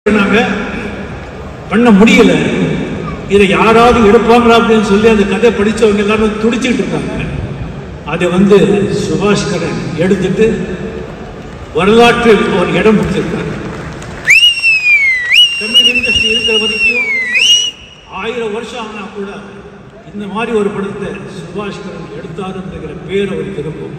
பண்ணாங்க பண்ண முடியல இதை யாராவது எடுப்பாங்களா அப்படின்னு சொல்லி அந்த கதை படிச்சவங்க எல்லாரும் துடிச்சிட்டு இருக்காங்க அதை வந்து சுபாஷ் கரன் எடுத்துட்டு வரலாற்றில் ஒரு இடம் பிடிச்சிருக்காங்க தமிழ் இண்டஸ்ட்ரி இருக்கிற வரைக்கும் ஆயிரம் வருஷம் ஆனா கூட இந்த மாதிரி ஒரு படத்தை சுபாஷ் கரன் எடுத்தாருங்கிற பேர் அவருக்கு இருக்கும்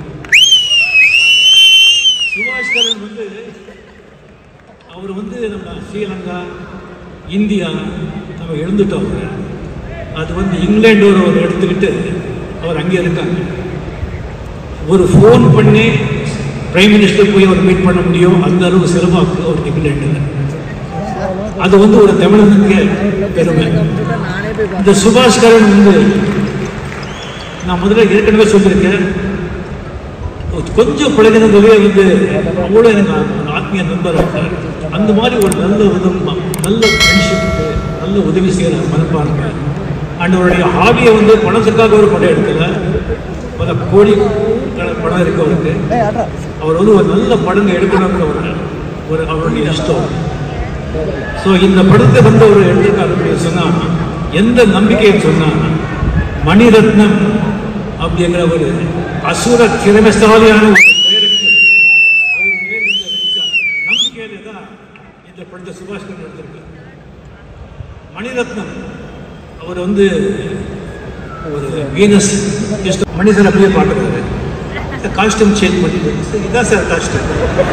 சுபாஷ் கரன் வந்து அவர் வந்து நம்ம ஸ்ரீலங்கா இந்தியா நம்ம எழுந்துட்டோம் அவரை அது வந்து இங்கிலாண்டோட ஒரு எடுத்துக்கிட்டு அவர் அங்கே இருக்காங்க ஒரு ஃபோன் பண்ணி பிரைம் மினிஸ்டர் போய் அவர் மீட் பண்ண முடியும் அந்த அளவு செலவாக்கு அவர் இங்கிலாண்டில் அது வந்து ஒரு தமிழனுக்கு பெருமை இந்த சுபாஷ் கரன் வந்து நான் முதல்ல ஏற்கனவே சொல்லியிருக்கேன் கொஞ்சம் பழகினதுவே வந்து அவ்வளோ எனக்கு ஒரு ஆத்மீய நண்பர் இருக்கார் அந்த மாதிரி ஒரு நல்ல விதம் நல்ல ஃப்ரெண்ட்ஷிப்புக்கு நல்ல உதவி செய்கிற மனப்பான்மை அண்ட் அவருடைய ஹாபியை வந்து பணத்துக்காக ஒரு படம் எடுக்கல பல கோடி கணக்கு படம் இருக்கு அவருக்கு அவர் வந்து ஒரு நல்ல படங்க எடுக்கணுங்கிற ஒரு ஒரு அவருடைய இஷ்டம் ஸோ இந்த படத்தை வந்து அவர் எடுத்திருக்காரு அப்படின்னு சொன்னால் எந்த நம்பிக்கைன்னு சொன்னால் மணிரத்னம் அப்படிங்கிற ஒரு அசுர திறமைசாலியான ஒரு டைரக்டர் அவர் மேல் இந்த வச்ச நம்பிக்கையில தான் இந்த படத்தை சுபாஷ் கரன் எடுத்திருக்கார் மணிரத்னம் அவர் வந்து ஒரு வீனஸ் மனிதர் அப்படியே பார்க்குறாரு காஸ்டியூம் சேஞ்ச் பண்ணிட்டு "சார், இதான் சார் காஸ்டியூம்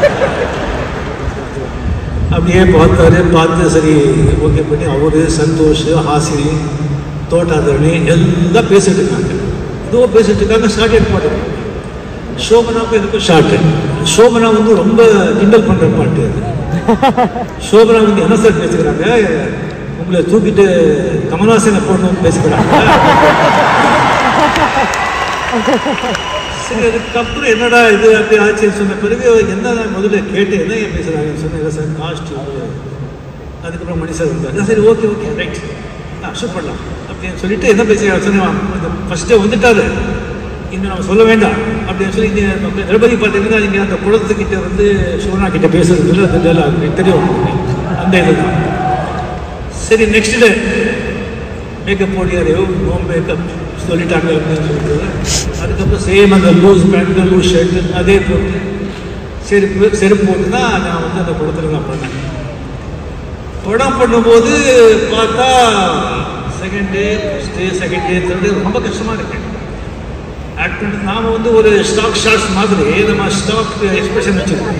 அப்படியே பார்த்தாரு பார்த்து சரி ஓகே பண்ணி அவரு சந்தோஷ் ஹாசினி தோட்டாதரணி எல்லாம் பேசிட்டு இருக்காங்க இதோ பேசிட்டு இருக்காங்க ஷார்ட் எடுக்க மாட்டாங்க சோபனாவுக்கும் எனக்கும் ஷார்ட் சோபனா வந்து ரொம்ப கிண்டல் பண்ற பாட்டு அது சோபனா வந்து என்ன சார் பேசுகிறாங்க உங்களை தூக்கிட்டு கமல்ஹாசனை போடணும்னு பேசுகிறாங்க சரி அதுக்கப்புறம் என்னடா இது அப்படி ஆச்சுன்னு சொன்ன பிறகு என்ன நான் முதல்ல கேட்டு என்ன ஏன் பேசுகிறாங்கன்னு சொன்னேன் சார் காஸ்டியூம் அதுக்கப்புறம் மணி சார் வந்தார் சரி ஓகே ஓகே ரைட் அக்செப்ட் பண்ணலாம் அப்படின்னு சொல்லிட்டு என்ன பேசுகிறாங்க சொன்னேன் ஃபஸ்ட்டே வந்துட்டாரு இன்னும் நம்ம சொல்ல வேண்டாம் அப்படின்னு சொல்லி இங்கே நம்ம திரௌபதி பார்த்தீங்கன்னா இங்கே அந்த குளத்துக்கிட்ட வந்து சோனா கிட்ட பேசுறதுல அந்த dialogue தெரியும் உங்களுக்கு. அந்த இதுதான் சரி நெக்ஸ்ட் டே மேக்கப் போடியாரு நோ மேக்கப் சொல்லிட்டாங்க அப்படின்னு சொல்லிட்டு அதுக்கப்புறம் சேம் அந்த லூஸ் பேண்ட் லூஸ் ஷர்ட் அதே போட்டு செருப்பு செருப்பு போட்டு தான் நான் வந்து அந்த படத்தில் நான் பண்ணேன் படம் பண்ணும்போது பார்த்தா second day first day second day third day ரொம்ப கஷ்டமாக இருக்கு ஆக்ட் பண்ணி நாம வந்து ஒரு ஸ்டாக் ஷாட்ஸ் மாதிரி நம்ம ஸ்டாக் எக்ஸ்பிரஷன் வச்சுருக்கோம்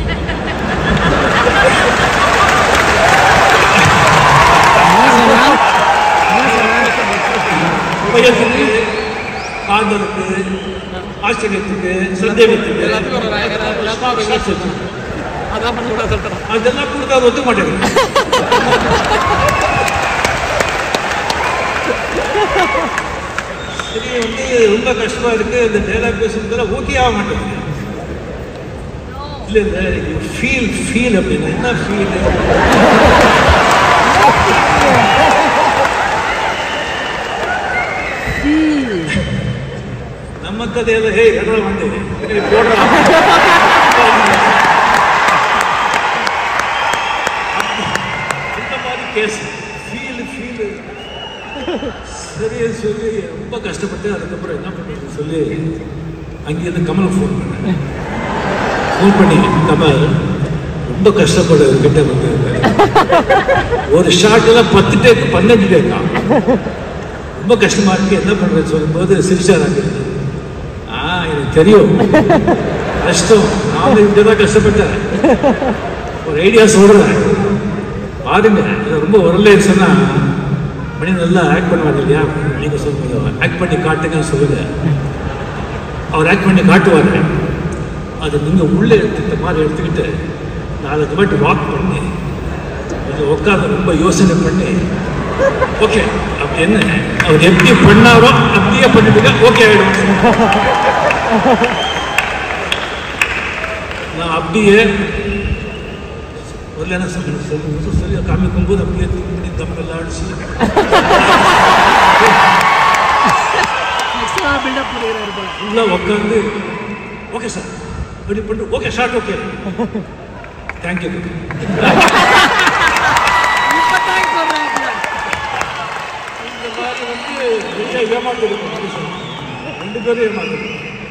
பயத்துக்கு காதலுக்கு ஆச்சரியத்துக்கு சந்தேகத்துக்கு shots வச்சிருக்கோம். அதெல்லாம் கொடுத்தா அது ஒத்துக்க மாட்டேங்குது சரி வந்து ரொம்ப கஷ்டமா இருக்கு இந்த டைலாக் பேசுறதுல ஓகே ஆக மாட்டேங்குது இல்ல இல்ல ஃபீல் ஃபீல் அப்படின்னு என்ன ஃபீல் நம்ம கதையில ஹே எடா வந்து போடுறா அந்த மாதிரி கேஸ் ஃபீல் ஃபீல் சரி சொல்லி ரொம்ப கஷ்டப்பட்டு அதுக்கப்புறம் என்ன பண்ணுறது சொல்லி அங்கேருந்து கமல் ஃபோன் பண்ணேன் ஃபோன் பண்ணி கமல் ரொம்ப கஷ்டப்படுறது கிட்ட வந்து ஒரு ஷாட்டில் பத்து டேக் பன்னெண்டு டேக்கா ரொம்ப கஷ்டமா இருக்கு என்ன பண்றது சொல்லும்போது சிரிச்சாராங்க ஆ எனக்கு தெரியும் கஷ்டம் நானும் இப்படி தான் கஷ்டப்பட்டேன் ஒரு ஐடியா சொல்றேன் பாருங்க இது ரொம்ப வரலன்னு சொன்னா மணி நல்லா ஆக்ட் பண்ணுவாங்க இல்லையா நீங்க சொல்லுங்க ஆக்ட் பண்ணி காட்டுங்கன்னு சொல்லுங்க அவர் ஆக்ட் பண்ணி காட்டுவாரு அது நீங்க உள்ளே எடுத்துக்கிட்ட மாதிரி எடுத்துக்கிட்டு நாலு வாட்டி வாக் பண்ணி கொஞ்சம் உட்காந்து ரொம்ப யோசனை பண்ணி ஓகே அப்படி என்ன அவர் எப்படி பண்ணாரோ அப்படியே பண்ணிட்டு ஓகே ஆயிடும் நான் அப்படியே ஒரு என்ன சொல்லி சொல்லி சொல்லி காமிக்கும் போது அப்படியே திரும்பி தம்பெல்லாம் அடிச்சு உள்ள உட்காந்து ஓகே சார் அப்படி பண்ணிட்டு ஓகே ஷார்ட் ஓகே தேங்க்யூ நிறைய ஏமாத்திருக்கோம் ரெண்டு பேரும் ஏமாத்திருக்கோம்